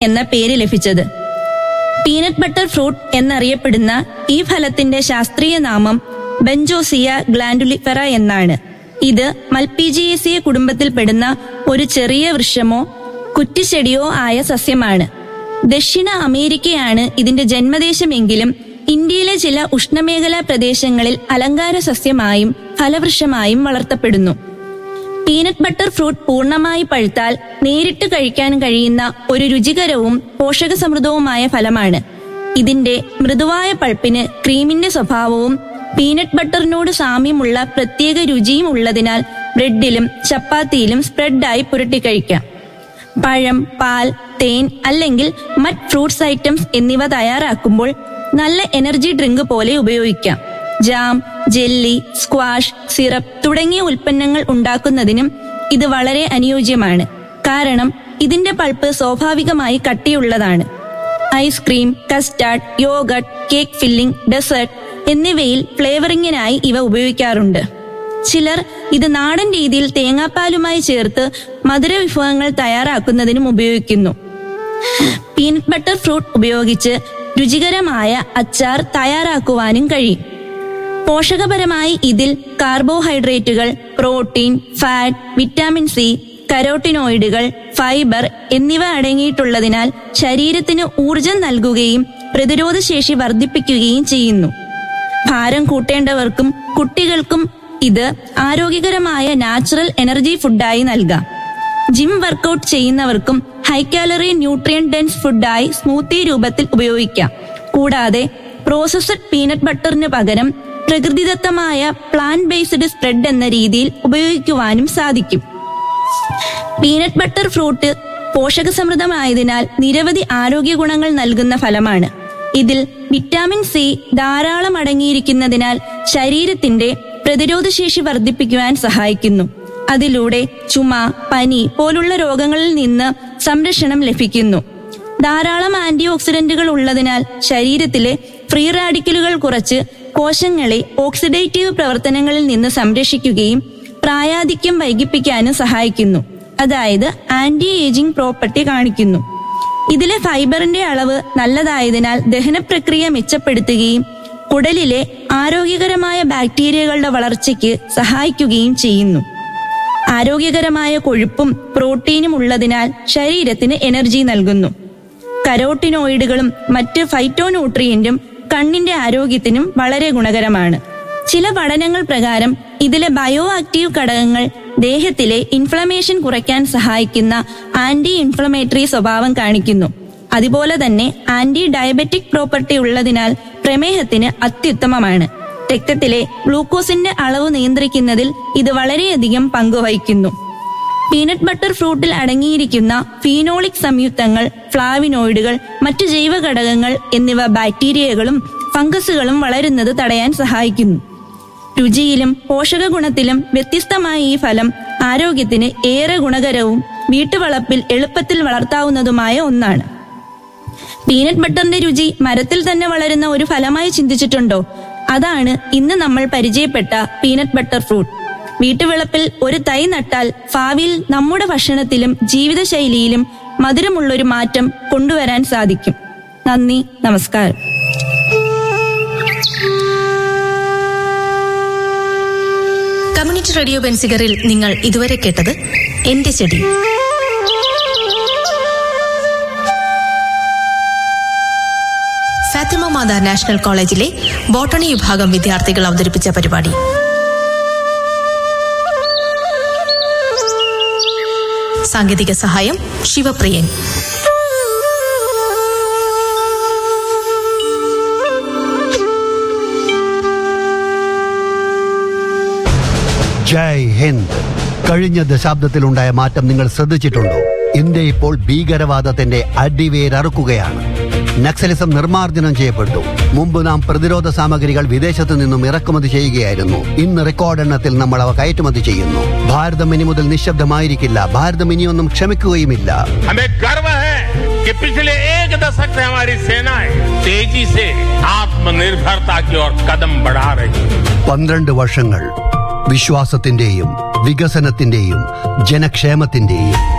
എന്ന പേര് ലഭിച്ചത് പീനട്ട് ബട്ടർ ഫ്രൂട്ട് എന്നറിയപ്പെടുന്ന ഈ ഫലത്തിന്റെ ശാസ്ത്രീയ നാമം ബെഞ്ചോസിയ ഗ്ലാൻഡുലിഫെറ എന്നാണ് ഇത് മൽപീജിയേസിയ കുടുംബത്തിൽപ്പെടുന്ന ഒരു ചെറിയ വൃക്ഷമോ കുറ്റിച്ചെടിയോ ആയ സസ്യമാണ് ദക്ഷിണ അമേരിക്കയാണ് ഇതിന്റെ ജന്മദേശമെങ്കിലും ഇന്ത്യയിലെ ചില ഉഷ്ണമേഖലാ പ്രദേശങ്ങളിൽ അലങ്കാര സസ്യമായും ഫലവൃക്ഷമായും വളർത്തപ്പെടുന്നു പീനട്ട് ബട്ടർ ഫ്രൂട്ട് പൂർണ്ണമായി പഴുത്താൽ നേരിട്ട് കഴിക്കാൻ കഴിയുന്ന ഒരു രുചികരവും പോഷകസമൃദ്ധവുമായ ഫലമാണ് ഇതിന്റെ മൃദുവായ പൾപ്പിന് ക്രീമിന്റെ സ്വഭാവവും പീനട്ട് ബട്ടറിനോട് സാമ്യമുള്ള പ്രത്യേക രുചിയും ഉള്ളതിനാൽ ബ്രെഡിലും ചപ്പാത്തിയിലും സ്പ്രെഡായി പുരട്ടി കഴിക്കാം പഴം പാൽ തേൻ അല്ലെങ്കിൽ മറ്റ് ഫ്രൂട്ട്സ് ഐറ്റംസ് എന്നിവ തയ്യാറാക്കുമ്പോൾ നല്ല എനർജി ഡ്രിങ്ക് പോലെ ഉപയോഗിക്കാം ജാം ജെല്ലി സ്ക്വാഷ് സിറപ്പ് തുടങ്ങിയ ഉൽപ്പന്നങ്ങൾ ഉണ്ടാക്കുന്നതിനും ഇത് വളരെ അനുയോജ്യമാണ് കാരണം ഇതിന്റെ പൾപ്പ് സ്വാഭാവികമായി കട്ടിയുള്ളതാണ് ice cream custard yoghurt cake filling dessert എന്നിവയിൽ ഫ്ലേവറിങ്ങിനായി ഇവ ഉപയോഗിക്കാറുണ്ട് ചിലർ ഇത് നാടൻ രീതിയിൽ തേങ്ങാപ്പാലുമായി ചേർത്ത് മധുര വിഭവങ്ങൾ തയ്യാറാക്കുന്നതിനും ഉപയോഗിക്കുന്നു പീനട്ട് ബട്ടർ ഫ്രൂട്ട് ഉപയോഗിച്ച് രുചികരമായ അച്ചാർ തയ്യാറാക്കുവാനും കഴിയും പോഷകപരമായി ഇതിൽ കാർബോഹൈഡ്രേറ്റുകൾ പ്രോട്ടീൻ ഫാറ്റ് വിറ്റാമിൻ സി കരോട്ടിനോയിഡുകൾ ഫൈബർ എന്നിവ അടങ്ങിയിട്ടുള്ളതിനാൽ ശരീരത്തിന് ഊർജം നൽകുകയും പ്രതിരോധശേഷി വർദ്ധിപ്പിക്കുകയും ചെയ്യുന്നു ഭാരം കൂട്ടേണ്ടവർക്കും കുട്ടികൾക്കും ഇത് ആരോഗ്യകരമായ നാച്ചുറൽ എനർജി ഫുഡായി നൽകാം ജിം വർക്കൗട്ട് ചെയ്യുന്നവർക്കും ഹൈ കാലറി ന്യൂട്രിയൻ ഡെൻസ് ഫുഡായി സ്മൂത്തി രൂപത്തിൽ ഉപയോഗിക്കാം കൂടാതെ പ്രോസസ്ഡ് പീനട്ട് ബട്ടറിന് പകരം പ്രകൃതിദത്തമായ പ്ലാന്റ് ബേസ്ഡ് സ്പ്രെഡ് എന്ന രീതിയിൽ ഉപയോഗിക്കുവാനും സാധിക്കും പീനട്ട് ബട്ടർ ഫ്രൂട്ട് പോഷകസമൃദ്ധമായതിനാൽ നിരവധി ആരോഗ്യ ഗുണങ്ങൾ നൽകുന്ന ഫലമാണ് ഇതിൽ വിറ്റാമിൻ സി ധാരാളം അടങ്ങിയിരിക്കുന്നതിനാൽ ശരീരത്തിന്റെ പ്രതിരോധശേഷി വർദ്ധിപ്പിക്കുവാൻ സഹായിക്കുന്നു അതിലൂടെ ചുമ പനി പോലുള്ള രോഗങ്ങളിൽ നിന്ന് സംരക്ഷണം ലഭിക്കുന്നു ധാരാളം ആന്റി ഓക്സിഡന്റുകൾ ഉള്ളതിനാൽ ശരീരത്തിലെ ഫ്രീ റാഡിക്കലുകൾ കുറച്ച് കോശങ്ങളെ ഓക്സിഡേറ്റീവ് പ്രവർത്തനങ്ങളിൽ നിന്ന് സംരക്ഷിക്കുകയും പ്രായാധിക്യം വൈകിപ്പിക്കാനും സഹായിക്കുന്നു അതായത് ആന്റി ഏജിംഗ് പ്രോപ്പർട്ടി കാണിക്കുന്നു ഇതിലെ ഫൈബറിന്റെ അളവ് നല്ലതായതിനാൽ ദഹനപ്രക്രിയ മെച്ചപ്പെടുത്തുകയും കുടലിലെ ആരോഗ്യകരമായ ബാക്ടീരിയകളുടെ വളർച്ചയ്ക്ക് സഹായിക്കുകയും ചെയ്യുന്നു ആരോഗ്യകരമായ കൊഴുപ്പും പ്രോട്ടീനും ഉള്ളതിനാൽ ശരീരത്തിന് എനർജി നൽകുന്നു കരോട്ടിനോയിഡുകളും മറ്റ് ഫൈറ്റോന്യൂട്രിയന്റും കണ്ണിന്റെ ആരോഗ്യത്തിനും വളരെ ഗുണകരമാണ് ചില പഠനങ്ങൾ പ്രകാരം ഇതിലെ ബയോ ആക്റ്റീവ് ഘടകങ്ങൾ ദേഹത്തിലെ ഇൻഫ്ലമേഷൻ കുറയ്ക്കാൻ സഹായിക്കുന്ന ആന്റി ഇൻഫ്ലമേറ്ററി സ്വഭാവം കാണിക്കുന്നു അതുപോലെ തന്നെ ആന്റി ഡയബറ്റിക് പ്രോപ്പർട്ടി ഉള്ളതിനാൽ പ്രമേഹത്തിന് അത്യുത്തമമാണ് രക്തത്തിലെ ഗ്ലൂക്കോസിന്റെ അളവ് നിയന്ത്രിക്കുന്നതിൽ ഇത് വളരെയധികം പങ്കുവഹിക്കുന്നു പീനട്ട് ബട്ടർ ഫ്രൂട്ടിൽ അടങ്ങിയിരിക്കുന്ന ഫീനോളിക് സംയുക്തങ്ങൾ ഫ്ലാവിനോയിഡുകൾ മറ്റു ജൈവ ഘടകങ്ങൾ എന്നിവ ബാക്ടീരിയകളും ഫംഗസുകളും വളരുന്നത് തടയാൻ സഹായിക്കുന്നു രുചിയിലും പോഷക ഗുണത്തിലും വ്യത്യസ്തമായ ഈ ഫലം ആരോഗ്യത്തിന് ഏറെ ഗുണകരവും വീട്ടുവളപ്പിൽ എളുപ്പത്തിൽ വളർത്താവുന്നതുമായ ഒന്നാണ് പീനട്ട് ബട്ടറിന്റെ രുചി മരത്തിൽ തന്നെ വളരുന്ന ഒരു ഫലമായി ചിന്തിച്ചിട്ടുണ്ടോ അതാണ് ഇന്ന് നമ്മൾ പരിചയപ്പെട്ട പീനട്ട് ബട്ടർ ഫ്രൂട്ട് വീട്ടുവിളപ്പിൽ ഒരു തൈ നട്ടാൽ ഭാവിയിൽ നമ്മുടെ ഭക്ഷണത്തിലും ജീവിതശൈലിയിലും മധുരമുള്ളൊരു മാറ്റം കൊണ്ടുവരാൻ സാധിക്കും നന്ദി നമസ്കാരം കമ്മ്യൂണിറ്റി റേഡിയോ ബെൻസിഗറിൽ നിങ്ങൾ ഇതുവരെ കേട്ടത് എന്റെ ചെടി ഫാത്തിമ മാതാ നാഷണൽ കോളേജിലെ ബോട്ടണി വിഭാഗം വിദ്യാർത്ഥികൾ അവതരിപ്പിച്ച പരിപാടി സാങ്കേതിക സഹായം ശിവപ്രിയൻ ജയ് ഹിന്ദ് കഴിഞ്ഞ ദശാബ്ദത്തിലുണ്ടായ മാറ്റം നിങ്ങൾ ശ്രദ്ധിച്ചിട്ടുണ്ടോ ഇന്ത്യ ഇപ്പോൾ ഭീകരവാദത്തിന്റെ അടിവേരറുക്കുകയാണ് നക്സലിസം നിർമ്മാർജ്ജനം ചെയ്യപ്പെട്ടു മുമ്പ് നാം പ്രതിരോധ സാമഗ്രികൾ വിദേശത്തു നിന്നും ഇറക്കുമതി ചെയ്യുകയായിരുന്നു ഇന്ന് റെക്കോർഡ് എണ്ണത്തിൽ നമ്മൾ അവ കയറ്റുമതി ചെയ്യുന്നു ഭാരതം ഇനി മുതൽ നിശബ്ദമായിരിക്കില്ല ഭാരതം ഇനിയൊന്നും ക്ഷമിക്കുകയുമില്ല हमें गर्व है कि पिछले एक दशक से हमारी सेनाएं तेजी से आत्मनिर्भरता की ओर कदम बढ़ा रही है പന്ത്രണ്ട് വർഷങ്ങൾ വിശ്വാസത്തിന്റെയും വികസനത്തിന്റെയും ജനക്ഷേമത്തിന്റെയും